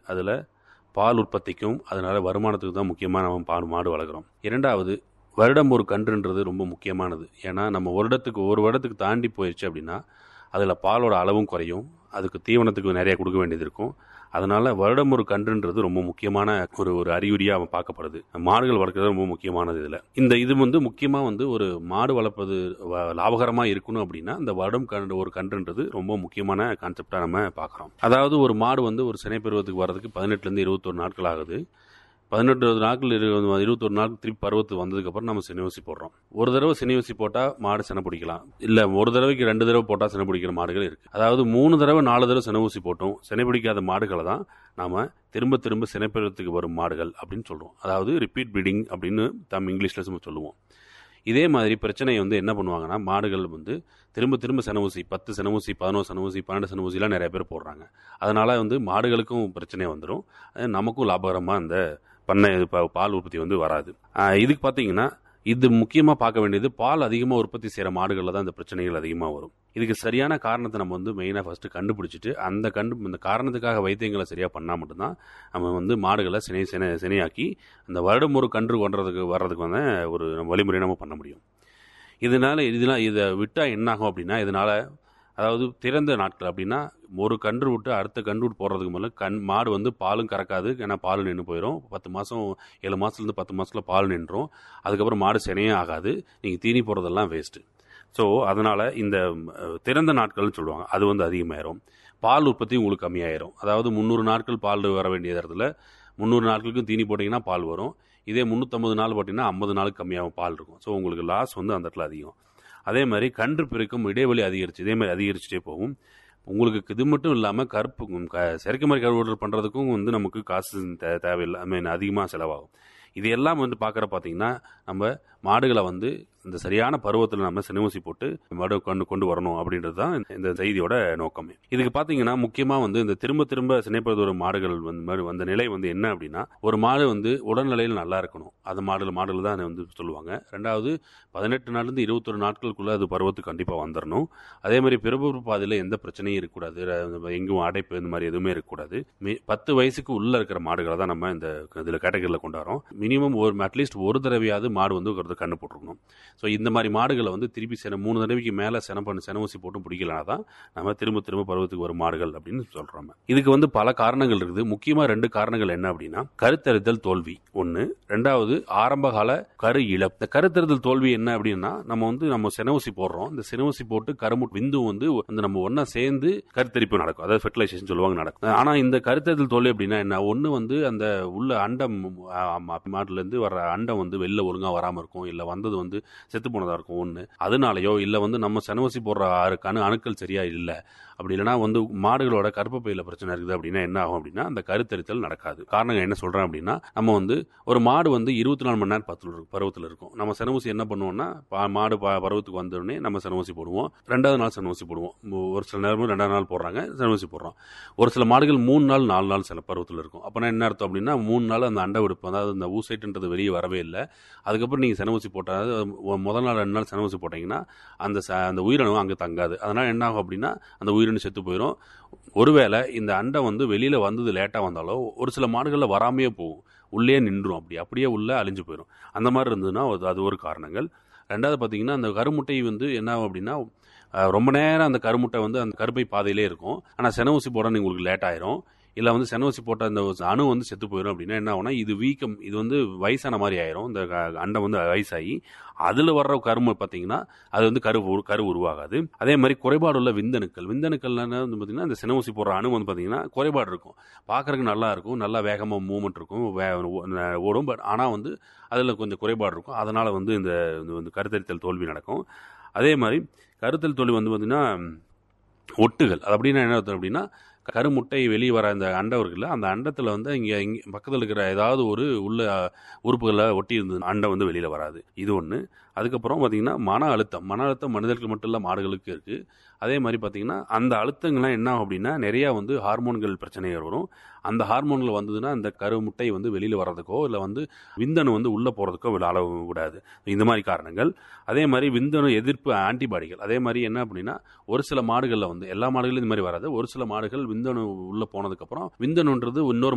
அதில் பால் உற்பத்திக்கும் அதனால வருமானத்துக்கு தான் முக்கியமாக நம்ம பால் மாடு வளர்க்குறோம் இரண்டாவது வருடம் ஒரு கன்றுன்றது ரொம்ப முக்கியமானது ஏன்னா நம்ம வருடத்துக்கு ஒரு வருடத்துக்கு தாண்டி போயிடுச்சு அப்படின்னா அதில் பாலோட அளவும் குறையும் அதுக்கு தீவனத்துக்கு நிறைய கொடுக்க வேண்டியது இருக்கும் அதனால வருடம் ஒரு கன்றுன்றது ரொம்ப முக்கியமான ஒரு ஒரு அறிகுறியாக பார்க்கப்படுது மாடுகள் வளர்க்குறது ரொம்ப முக்கியமானது இதில் இந்த இது வந்து முக்கியமாக வந்து ஒரு மாடு வளர்ப்பது வ- லாபகரமா இருக்கணும் அப்படின்னா இந்த வருடம் கன்று ஒரு கன்றுன்றது ரொம்ப முக்கியமான கான்செப்டாக நம்ம பார்க்குறோம் அதாவது ஒரு மாடு வந்து ஒரு சினை பருவத்துக்கு வர்றதுக்கு பதினெட்டுலேருந்து இருபத்தொரு நாட்கள் ஆகுது பதினெட்டு நாட்கள் இரு இருபத்தொரு நாள் திருப்பி பருவத்து வந்ததுக்கப்புறம் நம்ம சினையூசி போடுறோம் ஒரு தடவை சினையூசி போட்டால் மாடு சினை பிடிக்கலாம் இல்லை ஒரு தடவைக்கு ரெண்டு தடவை போட்டால் சினை பிடிக்கிற மாடுகள் இருக்குது அதாவது மூணு தடவை நாலு தடவை சினை ஊசி போட்டும் சினை பிடிக்காத மாடுகளை தான் நாம் திரும்ப திரும்ப சினைப்பருவத்துக்கு வரும் மாடுகள் அப்படின்னு சொல்கிறோம் அதாவது ரிப்பீட் ப்ரீடிங் அப்படின்னு தம் இங்கிலீஷில் நம்ம சொல்லுவோம் இதே மாதிரி பிரச்சனையை வந்து என்ன பண்ணுவாங்கன்னா மாடுகள் வந்து திரும்ப திரும்ப செனவூசி பத்து செனவூசி பதினோரு செனவூசி பன்னெண்டு செனவூசிலாம் நிறைய பேர் போடுறாங்க அதனால் வந்து மாடுகளுக்கும் பிரச்சனை வந்துடும் அது நமக்கும் லாபகரமாக இந்த பண்ணை இது பா- பால் உற்பத்தி வந்து வராது ஆஹ் இதுக்கு பார்த்தீங்கன்னா இது முக்கியமாக பார்க்க வேண்டியது பால் அதிகமாக உற்பத்தி செய்கிற மாடுகளில் தான் இந்த பிரச்சனைகள் அதிகமாக வரும் இதுக்கு சரியான காரணத்தை நம்ம வந்து மெயினாக ஃபஸ்ட்டு கண்டுபிடிச்சிட்டு அந்த கண்டு இந்த காரணத்துக்காக வைத்தியங்களை சரியாக பண்ணால் மட்டும்தான் நம்ம வந்து மாடுகளை சினை சினை சினையாக்கி அந்த வருடம் ஒரு கன்று கொண்டுறதுக்கு வர்றதுக்கு வந்து ஒரு வழிமுறை நம்ம பண்ண முடியும் இதனால இதெல்லாம் இதை விட்டால் என்ன ஆகும் அப்படின்னா இதனால அதாவது திறந்த நாட்கள் அப்படின்னா ஒரு கன்று விட்டு அடுத்த கன்று விட்டு போடுறதுக்கு முதல்ல கண் மாடு வந்து பாலும் கறக்காது ஏன்னா பால் நின்று போயிடும் பத்து மாதம் ஏழு மாதத்துலேருந்து பத்து மாதத்தில் பால் நின்றும் அதுக்கப்புறம் மாடு சினையே ஆகாது நீங்கள் தீனி போடுறதெல்லாம் வேஸ்ட்டு ஸோ அதனால் இந்த அஹ், திறந்த நாட்கள்னு சொல்லுவாங்க அது வந்து அதிகமாயிரும் பால் உற்பத்தி உங்களுக்கு கம்மியாயிரும் அதாவது முந்நூறு நாட்கள் பால் வர வேண்டிய இடத்துல முந்நூறு நாட்களுக்கும் தீனி போட்டிங்கன்னா பால் வரும் இதே முந்நூற்றம்பது நாள் போட்டிங்கன்னா ஐம்பது நாளுக்கு கம்மியாகும் பால் இருக்கும் ஸோ உங்களுக்கு லாஸ் வந்து அந்த இடத்துல அதிகம் அதே மாதிரி கன்று பிரிக்கும் இடைவெளி அதிகரிச்சு இதே மாதிரி அதிகரிச்சுட்டே போகும் உங்களுக்கு இது மட்டும் இல்லாமல் கருப்பு க செயற்கை மாதிரி கருவுடல் பண்ணுறதுக்கும் வந்து நமக்கு காசு தே தேவையில்லை ஐ மீன் அதிகமாக செலவாகும் இது எல்லாம் வந்து பார்க்குற பார்த்தீங்கன்னா நம்ம மாடுகளை வந்து இந்த சரியான பருவத்தில் நம்ம சினையூசி போட்டு மாடு கொண்டு கொண்டு வரணும் அப்படின்றது தான் இந்த செய்தியோட நோக்கமே இதுக்கு பார்த்தீங்கன்னா முக்கியமாக வந்து இந்த திரும்ப திரும்ப சினைப்படுத்த ஒரு மாடுகள் வந்து மாதிரி வந்த நிலை வந்து என்ன அப்படின்னா ஒரு மாடு வந்து உடல்நிலையில் நல்லா இருக்கணும் அது மாடுகள் மாடுகள் தான் அதை வந்து சொல்லுவாங்க ரெண்டாவது பதினெட்டு நாள்லேருந்து இருபத்தொரு நாட்களுக்குள்ள அது பருவத்துக்கு கண்டிப்பாக வந்துடணும் அதே மாதிரி பிறப்பு பாதையில் எந்த பிரச்சனையும் இருக்கக்கூடாது ர- எங்கும் அடைப்பு இந்த மாதிரி எதுவுமே இருக்கக்கூடாது மி- பத்து வயசுக்கு உள்ள இருக்கிற மாடுகளை தான் நம்ம இந்த இதில் கேட்டகரியில் கொண்டு வரோம் மினிமம் ஒரு அட்லீஸ்ட் ஒரு தடவையாவது மாடு வந்து ஒரு கண்ணு போட்டிருக்கணும் ஸோ இந்த மாதிரி மாடுகளை வந்து திருப்பி சென மூணு தடவைக்கு மேலே சென பண்ணி சென ஊசி போட்டு பிடிக்கலனா தான் நம்ம திரும்ப திரும்ப பருவத்துக்கு வரும் மாடுகள் அப்படின்னு சொல்கிறோம் இதுக்கு வந்து பல காரணங்கள் இருக்குது முக்கியமாக ரெண்டு காரணங்கள் என்ன அப்படின்னா கருத்தரித்தல் தோல்வி ஒன்று ரெண்டாவது ஆரம்ப கால கரு இழப்பு இந்த கருத்தரித்தல் தோல்வி என்ன அப்படின்னா நம்ம வந்து நம்ம செனவூசி போடுறோம் இந்த செனவூசி போட்டு கருமு விந்து வந்து வந்து நம்ம ஒன்றா சேர்ந்து கருத்தரிப்பு நடக்கும் அதாவது ஃபெர்டிலைசேஷன் சொல்லுவாங்க நடக்கும் ஆனால் இந்த கருத்தரித்தல் தோல்வி அப்படின்னா என்ன ஒன்று வந்து அந்த உள்ள அண்டம் மாட்டுலேருந்து வர்ற அண்டம் வந்து வெளில ஒழுங்காக வராமல் இருக்கும் இல்லை வந்தது வந்து செத்து போனதாக இருக்கும் ஒன்று அதனாலயோ இல்லை வந்து நம்ம செனவசி போடுற ஆறு அணு அணுக்கள் சரியா இல்லை அப்படி இல்லைனா வந்து மாடுகளோட கருப்பப்பையில் பிரச்சனை இருக்குது அப்படின்னா என்ன ஆகும் அப்படின்னா அந்த கருத்தரித்தல் நடக்காது காரணம் என்ன சொல்கிறேன் அப்படின்னா நம்ம வந்து ஒரு மாடு வந்து இருபத்தி நாலு மணி நேரம் பத்து பருவத்தில் இருக்கும் நம்ம செனவூசி என்ன பண்ணுவோம்னா பா- மாடு ப- பருவத்துக்கு வந்த உடனே நம்ம செனவூசி போடுவோம் ரெண்டாவது நாள் செனவூசி போடுவோம் மு- ஒரு சில நேரம் ரெண்டாவது நாள் போடுறாங்க செனவூசி போடுறோம் ஒரு சில மாடுகள் மூணு நாள் நாலு நாள் சில பருவத்தில் இருக்கும் அப்போனா என்ன அர்த்தம் அப்படின்னா மூணு நாள் அந்த அண்டை விடுப்பு அதாவது அந்த ஊசைட்டுன்றது வெளியே வரவே இல்லை அதுக்கப்புறம் நீங்கள் செனவூசி போட்டால் முதல் நாள் ரெண்டு நாள் செனவூசி போட்டிங்கன்னா அந்த ச அந்த உயிரணு அங்கே தங்காது அதனால் என்ன ஆகும் அப்படின்னா அந்த உயிரணு செத்து போயிடும் ஒருவேளை இந்த அண்டை வந்து வெளியில் வந்தது லேட்டாக வந்தாலோ ஒரு சில மாடுகளில் வராமையே போகும் உள்ளே நின்றும் அப்படி அப்படியே உள்ளே அழிஞ்சு போயிடும் அந்த மாதிரி இருந்ததுன்னா அது- அது ஒரு காரணங்கள் ரெண்டாவது பார்த்தீங்கன்னா அந்த கருமுட்டை வந்து என்ன ஆகும் அப்படின்னா அஹ், ரொம்ப நேரம் அந்த கருமுட்டை வந்து அந்த கருப்பை பாதையிலே இருக்கும் ஆனால் செனவூசி போட உங்களுக்கு லேட் ஆயிரும் இல்லை வந்து செனவூசி போட்ட அந்த அணு வந்து செத்து போயிடும் அப்படின்னா என்ன ஆகும்னா இது வீக்கம் இது வந்து வயசான மாதிரி ஆயிரும் இந்த க- அண்டம் வந்து வயசாகி அதில் வர்ற கருமை பார்த்தீங்கன்னா அது வந்து கரு உரு- கரு உருவாகாது அதே மாதிரி குறைபாடு உள்ள விந்தணுக்கள் விந்தணுக்கள் என்ன வந்து பார்த்தீங்கன்னா இந்த சினவூசி போடுற அணு வந்து பார்த்தீங்கன்னா குறைபாடு இருக்கும் பார்க்கறதுக்கு நல்லா இருக்கும் நல்லா வேகமாக மூவ்மெண்ட் இருக்கும் வே ஓ- ஓடும் பட் ஆனால் வந்து அதில் கொஞ்சம் குறைபாடு இருக்கும் அதனால் வந்து இந்த இந்த வந்து கருத்தரித்தல் தோல்வி நடக்கும் அதே மாதிரி கருத்தல் தோல்வி வந்து பார்த்தீங்கன்னா ஒட்டுகள் அது அப்படின்னா என்ன அர்த்தம் அப்படின்னா கருமுட்டை வெளியே வர அந்த அண்டம் இருக்குல்ல அந்த அண்டத்தில் வந்து இங்கே இங்கே பக்கத்தில் இருக்கிற ஏதாவது ஒரு உள்ள உறுப்புகளை ஒட்டி இருந்தது அண்டம் வந்து வெளியில் வராது இது ஒன்று அதுக்கப்புறம் பார்த்தீங்கன்னா மன அழுத்தம் மன அழுத்தம் மனிதர்களுக்கு மட்டும் இல்லை மாடுகளுக்கு இருக்குது அதே மாதிரி பார்த்தீங்கன்னா அந்த அழுத்தங்கள்லாம் என்ன ஆகும் அப்படின்னா நிறையா வந்து ஹார்மோன்கள் பிரச்சனைகள் வரும் அந்த ஹார்மோன்கள் வந்ததுன்னா அந்த கருமுட்டை வந்து வெளியில் வர்றதுக்கோ இல்லை வந்து விந்தணு வந்து உள்ளே போகிறதுக்கோ அளவு விடாது இந்த மாதிரி காரணங்கள் அதே மாதிரி விந்தணு எதிர்ப்பு ஆன்டிபாடிகள் அதே மாதிரி என்ன அப்படின்னா ஒரு சில மாடுகளில் வந்து எல்லா மாடுகளும் இந்த மாதிரி வராது ஒரு சில மாடுகள் விந்தணு உள்ளே போனதுக்கப்புறம் விந்தணுன்றது இன்னொரு